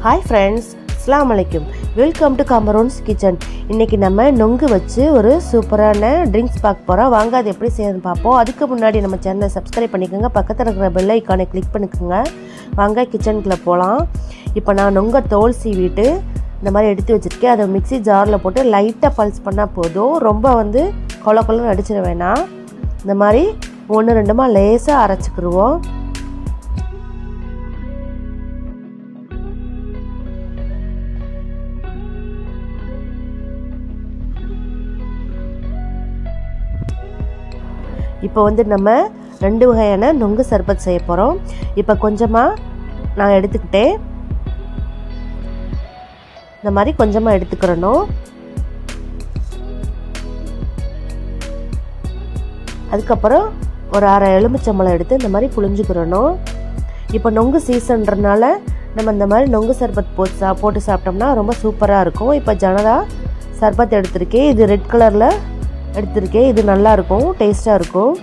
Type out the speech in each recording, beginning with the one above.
hi friends அஸ்லாம் வலைக்கும் welcome to கமரோன்ஸ் kitchen இன்றைக்கி நம்ம நொங்கு வச்சு ஒரு சூப்பரான ட்ரிங்க்ஸ் பார்க்க போகிறோம் வாங்க அது எப்படி செய்யணும்னு பார்ப்போம் அதுக்கு முன்னாடி நம்ம சேனலை சப்ஸ்கிரைப் பண்ணிக்கோங்க பக்கத்தில் இருக்கிற பெல் ஐக்கானை கிளிக் பண்ணிக்கோங்க வாங்க கிச்சனுக்குள்ளே போகலாம் இப்போ நான் நொங்கை தோல் சீவிட்டு இந்த மாதிரி எடுத்து வச்சுருக்கேன் அதை மிக்ஸி ஜாரில் போட்டு லைட்டாக பல்ஸ் பண்ணால் போதும் ரொம்ப வந்து கொல கொலன்னு அடிச்சிட வேணாம் இந்த மாதிரி ஒன்று ரெண்டுமா லேசாக அரைச்சிக்கிருவோம் இப்போ வந்து நம்ம ரெண்டு வகையான நொங்கு சர்பத் செய்ய போகிறோம் இப்போ கொஞ்சமாக நான் எடுத்துக்கிட்டேன் இந்த மாதிரி கொஞ்சமாக எடுத்துக்கிறணும் அதுக்கப்புறம் ஒரு அரை எலுமிச்சம்பழம் எடுத்து இந்த மாதிரி புழிஞ்சுக்கிறணும் இப்போ நொங்கு சீசன்றனால நம்ம இந்த மாதிரி நொங்கு சர்பத் போட்டு சா போட்டு சாப்பிட்டோம்னா ரொம்ப சூப்பராக இருக்கும் இப்போ ஜனதா சர்பத் எடுத்திருக்கேன் இது ரெட் கலரில் எடுத்திருக்கேன் இது நல்லா இருக்கும் டேஸ்ட்டாக இருக்கும்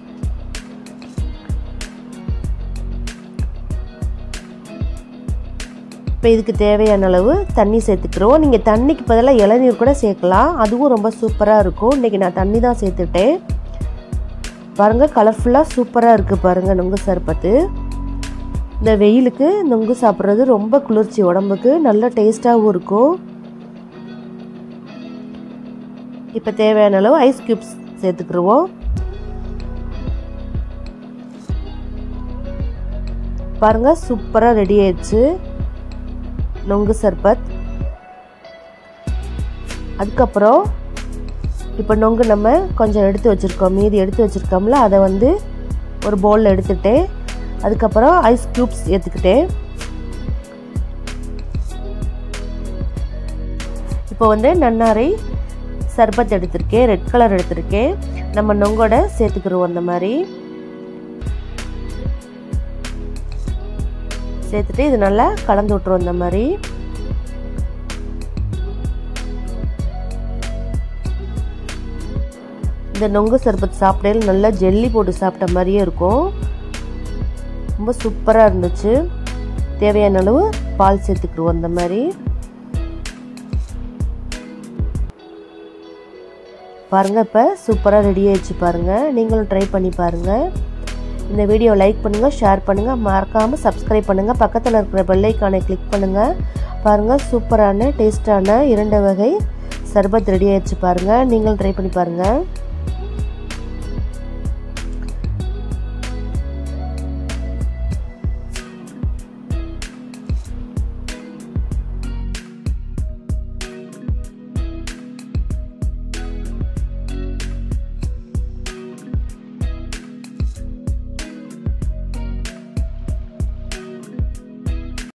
இப்போ இதுக்கு தேவையான அளவு தண்ணி சேர்த்துக்கிறோம் நீங்கள் தண்ணிக்கு பதிலாக இளநீர் கூட சேர்க்கலாம் அதுவும் ரொம்ப சூப்பராக இருக்கும் இன்றைக்கி நான் தண்ணி தான் சேர்த்துட்டேன் பாருங்கள் கலர்ஃபுல்லாக சூப்பராக இருக்குது பாருங்கள் நுங்கு சர்பத்து இந்த வெயிலுக்கு நுங்கு சாப்பிட்றது ரொம்ப குளிர்ச்சி உடம்புக்கு நல்ல டேஸ்ட்டாகவும் இருக்கும் இப்போ தேவையான அளவு ஐஸ் க்யூப்ஸ் சேர்த்துக்கிடுவோம் பாருங்கள் சூப்பராக ரெடி ஆயிடுச்சு நொங்கு சர்பத் அதுக்கப்புறம் இப்போ நொங்கு நம்ம கொஞ்சம் எடுத்து வச்சுருக்கோம் மீதி எடுத்து வச்சுருக்கோம்ல அதை வந்து ஒரு பவுலில் எடுத்துகிட்டேன் அதுக்கப்புறம் ஐஸ் க்யூப்ஸ் ஏற்றுக்கிட்டேன் இப்போ வந்து நன்னாரை சர்பத் எடுத்திருக்கேன் ரெட் கலர் எடுத்திருக்கேன் நம்ம நொங்கோட சேர்த்துக்கிறோம் அந்த மாதிரி சேர்த்துட்டு இது நல்லா கலந்து விட்டுருவோம் இந்த மாதிரி இந்த நொங்கு சர்பத் சாப்பிடையில நல்லா ஜெல்லி போட்டு சாப்பிட்ட மாதிரியே இருக்கும் ரொம்ப சூப்பராக இருந்துச்சு தேவையான அளவு பால் சேர்த்துக்கிடுவோம் அந்த மாதிரி பாருங்கள் இப்போ சூப்பராக ரெடி ஆயிடுச்சு பாருங்கள் நீங்களும் ட்ரை பண்ணி பாருங்கள் இந்த வீடியோ லைக் பண்ணுங்கள் ஷேர் பண்ணுங்கள் மறக்காமல் சப்ஸ்கிரைப் பண்ணுங்கள் பக்கத்தில் இருக்கிற பெல்லைக்கானை கிளிக் பண்ணுங்கள் பாருங்கள் சூப்பரான டேஸ்டான இரண்டு வகை சர்பத் ரெடி ஆயிடுச்சு பாருங்கள் நீங்களும் ட்ரை பண்ணி பாருங்கள்